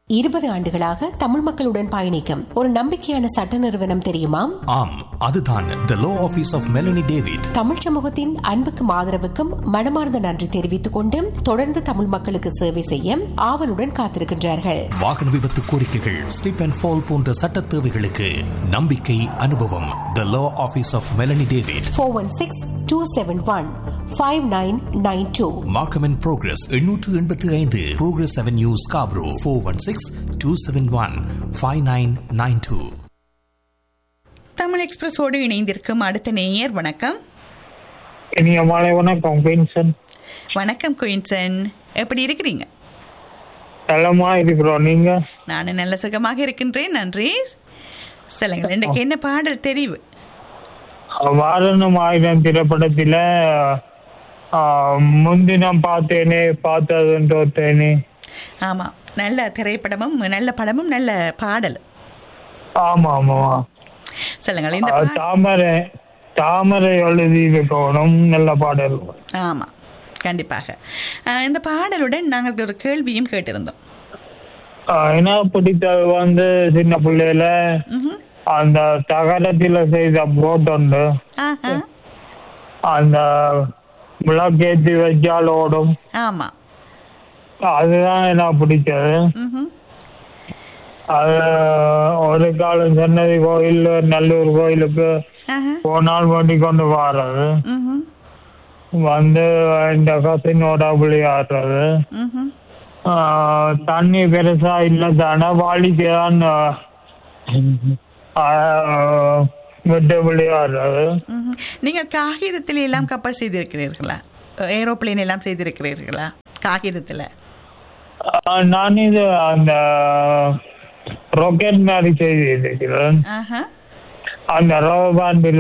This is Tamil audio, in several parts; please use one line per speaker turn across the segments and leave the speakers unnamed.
இருபது ஆண்டுகளாக தமிழ் மக்களுடன் பயணிக்கும் ஒரு நம்பிக்கையான சட்ட நிறுவனம் தெரியுமா
ஆம் அதுதான் the law office of Melanie David
தமிழ் சமூகத்தின் அன்புக்கும் ஆதரவுக்கும் மனமார்ந்த நன்றி தெரிவித்துக் கொண்டு தொடர்ந்து தமிழ் மக்களுக்கு சேவை செய்ய ஆவலுடன் காத்திருக்கின்றார்கள்
வாகன விபத்து கோரிக்கைகள் ஸ்லிப் அண்ட் ஃபால் போன்ற சட்ட தேவைகளுக்கு நம்பிக்கை அனுபவம் the law office of Melanie David
four one six two seven one five nine nine two
Markham and Progress எண்ணூற்று எண்பத்தி ஐந்து Progress Avenue Scarborough four one six two seven one five nine nine two
Tamil எக்ஸ்பிரஸோடு இணைந்திருக்கும் அடுத்த நேயர் வணக்கம்
இனிய மாலை வணக்கம் குயின்சன்
வணக்கம் குயின்சன் எப்படி இருக்கிறீங்க
நலமா இருக்கிறோம் நீங்க
நான் நல்ல சுகமாக இருக்கின்றேன் நன்றி சொல்லுங்கள் இன்றைக்கு என்ன பாடல் தெரிவு
வாரணம் ஆயுதம் திரைப்படத்தில ஆ, முன்தினம் பார்த்தேனே பார்த்ததுன்னு தோத்தேனே
ஆமாம் நல்ல திரைப்படமும் நல்ல படமும் நல்ல பாடல்
ஆமா ஆமா
சொல்லுங்கள் இந்த
ஆ,
பா-
தாமரை தாமரை எழுதி இருக்கணும் நல்ல பாடல்
ஆமாம் கண்டிப்பாக அஹ், இந்த பாடலுடன் நாங்கள் ஒரு கேள்வியும் கேட்டிருந்தோம்
ஆ, எனக்கு பிடித்தது வந்து சின்ன பிள்ளையில
ம்ஹும்.
அந்த தகரத்தில செய்த போட் உண்டு
ஆஹா
அந்த விளக்கேற்றி வச்சால் ஓடும்
ஆமாம்
அதுதான் எனக்கு பிடிச்சது
ம்ஹும்.
அது ஒரு காலம் சென்னதி கோயில் நல்லூர் கோயிலுக்கு
ஆஹா
போனால் வண்டி கொண்டு வர்றது
ம்ஹும்.
வந்து இந்த கசினோட விளையாடுறது
ம்ஹும்.
ஆஹ் தண்ணி பெருசா இல்லை தானே வாளிக்கு தான் ஆஹ் விட்டு விளையாடுறது
ம்ஹும். நீங்கள் காகிதத்தில் எல்லாம் கப்பல் செய்திருக்கிறீர்களா ஏரோப்ளேன் எல்லாம் செய்திருக்கிறீர்களா காகிதத்தில்
ஆஹ் நான் இது அந்த ராக்கெட் மாதிரி செய்திருக்கிறேன்
ஆஹா
அந்த ரோபாண்டில்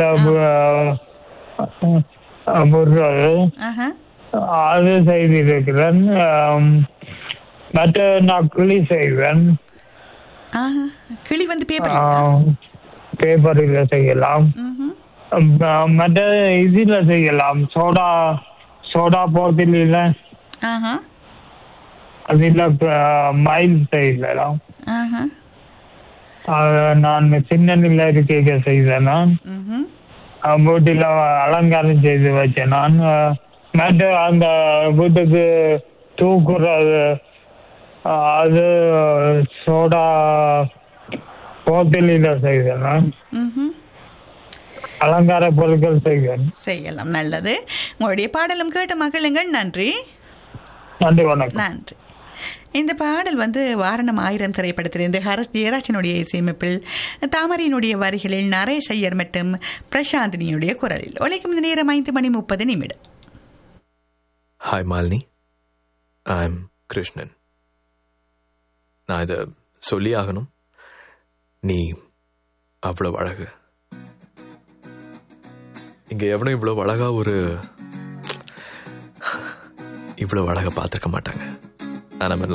விடுறது
ஆஹா
அது செய்திருக்கிறேன் ஆம், மற்ற நான் கிளி செய்வேன்
ஆஹா கிளி வந்து பேப்பர்
பேப்பரில் செய்யலாம்
ம்ஹும்.
ஆம், மற்ற இதில் செய்யலாம் சோடா சோடா போட்டில
ஆஹா
அதில் மயில் செய்யலாம்
ஆஹா
அது நான் சின்ன நில இருக்கைக்கு செய்தேன் நான்
ம்ஹும்.
அஹ் வீட்டில் அலங்காரம் செய்து வச்சேன் நான் அஹ், மற்ற அந்த வீட்டுக்கு தூக்குறது அஹ், அது சோடா போத்தலில் செய்தேன் நான்
ம்ஹும்.
அலங்கார பொருட்கள் செய்வேன்
செய்யலாம் நல்லது உங்களுடைய பாடலும் கேட்டு மகிழுங்கள் நன்றி
நன்றி வணக்கம்
நன்றி இந்த பாடல் வந்து வாரணம் ஆயிரம் திரைப்படத்திலிருந்து ஹரஸ் ஜெயராஜனுடைய இசையமைப்பில் தாமரையினுடைய வரிகளில் நரேஷ் ஐயர் மற்றும் பிரசாந்தினியுடைய குரலில் உழைக்கும் இந்த நேரம் ஐந்து மணி முப்பது நிமிடம்
hi Malini I am Krishnan நான் இதை சொல்லி ஆகணும் நீ அவ்வளவு அழகு இங்க எவனும் இவ்வளவு அழகா ஒரு இவ்வளவு அழகா பார்த்துருக்க மாட்டாங்க நான்